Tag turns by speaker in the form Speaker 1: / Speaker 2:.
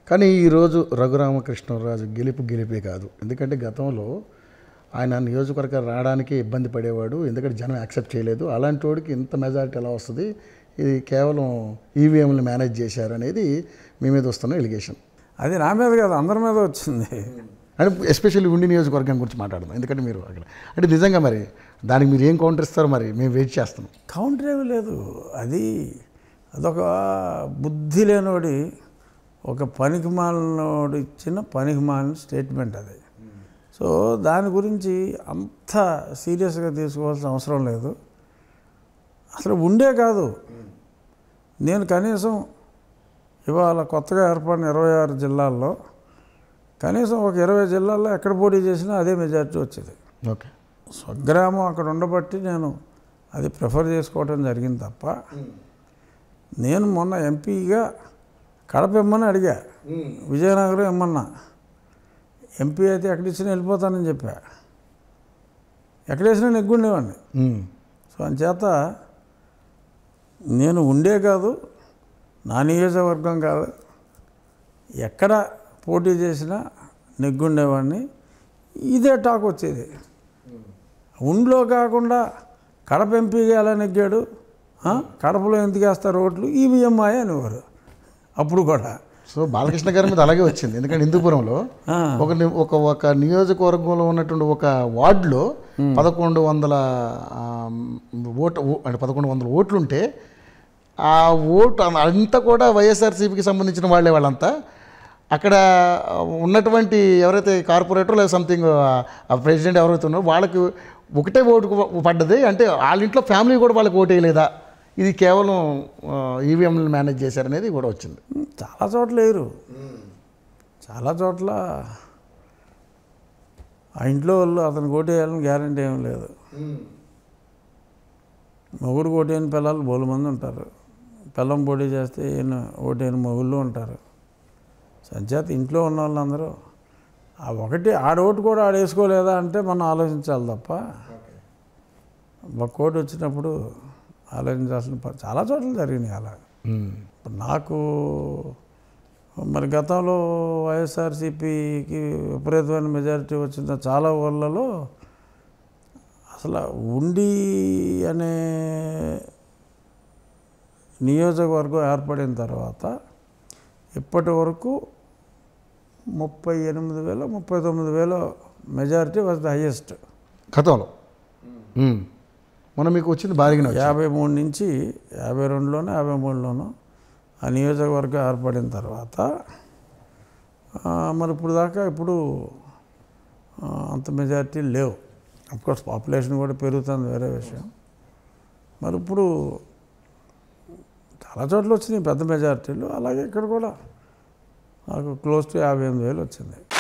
Speaker 1: కానీ ఈరోజు రఘురామకృష్ణరాజు గెలుపు గెలిపే కాదు ఎందుకంటే గతంలో ఆయన నియోజకవర్గం రావడానికి ఇబ్బంది పడేవాడు ఎందుకంటే జనం యాక్సెప్ట్ చేయలేదు అలాంటి వాడికి ఇంత మెజారిటీ ఎలా వస్తుంది ఇది కేవలం ఈవీఎంలు మేనేజ్ చేశారు అనేది మీ మీద వస్తున్న ఎలిగేషన్
Speaker 2: అది నా మీద కాదు అందరి మీద వచ్చింది
Speaker 1: అంటే ఎస్పెషల్లీ ఉండి నియోజకవర్గం గురించి మాట్లాడదాం ఎందుకంటే మీరు అక్కడ అంటే నిజంగా మరి దానికి మీరు ఏం కౌంటర్ ఇస్తారో మరి మేము వెయిట్ చేస్తున్నాం
Speaker 2: కౌంటర్ ఏమీ లేదు అది అదొక బుద్ధి లేనోడి ఒక పనికి మాలినోడు ఇచ్చిన పనికి మాలిన స్టేట్మెంట్ అది సో దాని గురించి అంత సీరియస్గా తీసుకోవాల్సిన అవసరం లేదు అసలు ఉండే కాదు నేను కనీసం ఇవాళ కొత్తగా ఏర్పడిన ఇరవై ఆరు జిల్లాల్లో కనీసం ఒక ఇరవై జిల్లాల్లో ఎక్కడ పోటీ చేసినా అదే మెజారిటీ వచ్చేది
Speaker 1: ఓకే
Speaker 2: స్వగ్రామం అక్కడ ఉండబట్టి నేను అది ప్రిఫర్ చేసుకోవడం జరిగింది తప్ప నేను మొన్న ఎంపీగా కడప ఇమ్మని అడిగా విజయనగరం ఇమ్మన్నా ఎంపీ అయితే ఎక్కడిచ్చినా వెళ్ళిపోతానని చెప్పా ఎక్కడేసినా నెగ్గుండేవాడిని
Speaker 1: ఉమ్.
Speaker 2: సో అంచేత నేను ఉండే కాదు నా నియోజకవర్గం కాదు ఎక్కడ పోటీ చేసినా నెగ్గుండేవాడిని ఇదే టాక్ వచ్చేది ఉండ్లో కాకుండా కడప ఎంపీగా ఎలా నెగ్గాడు ఆ? కడపలో ఎందుకు వేస్తారు ఓట్లు ఈవీఎంఐ అనేవారు అప్పుడు కూడా
Speaker 1: సో బాలకృష్ణ గారి మీద అలాగే వచ్చింది ఎందుకంటే హిందూపురంలో
Speaker 2: ఆ.
Speaker 1: ఒక ని- ఒక ఒక నియోజకవర్గంలో ఉన్నటువంటి ఒక వార్డులో పదకొండు వందల ఆ, ఓటు ఓ- అంటే పదకొండు వందల ఓట్లు ఉంటే ఆ ఓటు అం- అంతా కూడా వైఎస్ఆర్సీపీకి సంబంధించిన వాళ్ళే వాళ్ళంతా అక్కడ ఉన్నటువంటి ఎవరైతే కార్పొరేటర్ లేదా సంథింగ్ ప్రెసిడెంట్ ఎవరైతే ఉన్నారో వాళ్ళకి ఒకటే ఓటు పడ్డది అంటే వాళ్ళ ఇంట్లో ఫ్యామిలీ కూడా వాళ్ళకి ఓటు వేయలేదా ఇది కేవలం ఈవీఎంలు మేనేజ్ చేశారనేది కూడా వచ్చింది
Speaker 2: చాలా చోట్ల లేరు చాలా చోట్ల ఆ ఇంట్లో వాళ్ళు అతను ఓటేయాలని గ్యారంటీ ఏం లేదు మొగుడు ఓటేయని పిల్లలు బోలు మంది ఉంటారు పిల్లం పోటీ చేస్తే ఈయన ఓటేయని మొగుళ్ళు ఉంటారు సంచేత ఇంట్లో ఉన్న వాళ్ళందరూ ఆ ఒకటి ఆడ ఓటు కూడా ఆడ వేసుకోలేదా అంటే మనం ఆలోచించాలి తప్ప ఒక ఓటు వచ్చినప్పుడు ఆలోచించాల్సిన ప- చాలా చోట్ల జరిగినాయి అలా
Speaker 1: ఉమ్.
Speaker 2: ఇప్పుడు నాకు మరి గతంలో వైఎస్ఆర్సీపీకి విపరీతమైన మెజారిటీ వచ్చిన చాలా ఊళ్ళలో అసలు ఉండి అనే నియోజకవర్గం ఏర్పడిన తర్వాత ఇప్పటి వరకు ముప్పై ఎనిమిది వేల ముప్పై తొమ్మిది వేల మెజారిటీ వాజ్ ద హయ్యెస్ట్
Speaker 1: గతంలో ఉమ్. మొన్న మీకు వచ్చింది భారీగానే వచ్చింది
Speaker 2: యాభై మూడు నుంచి యాభై రెండులోనో యాభై మూడులోనో ఆ నియోజకవర్గం ఏర్పడిన తర్వాత ఆ, మరి ఇప్పుడు దాకా ఇప్పుడు ఆ, అంత మెజారిటీ లేవు అఫ్కోర్స్ పాపులేషన్ కూడా పెరుగుతుంది వేరే విషయం మరి ఇప్పుడు చాలా చోట్ల వచ్చినాయి పెద్ద మెజారిటీలు అలాగే ఇక్కడ కూడా నాకు క్లోజ్ టు యాభై ఎనిమిది వేలు వచ్చింది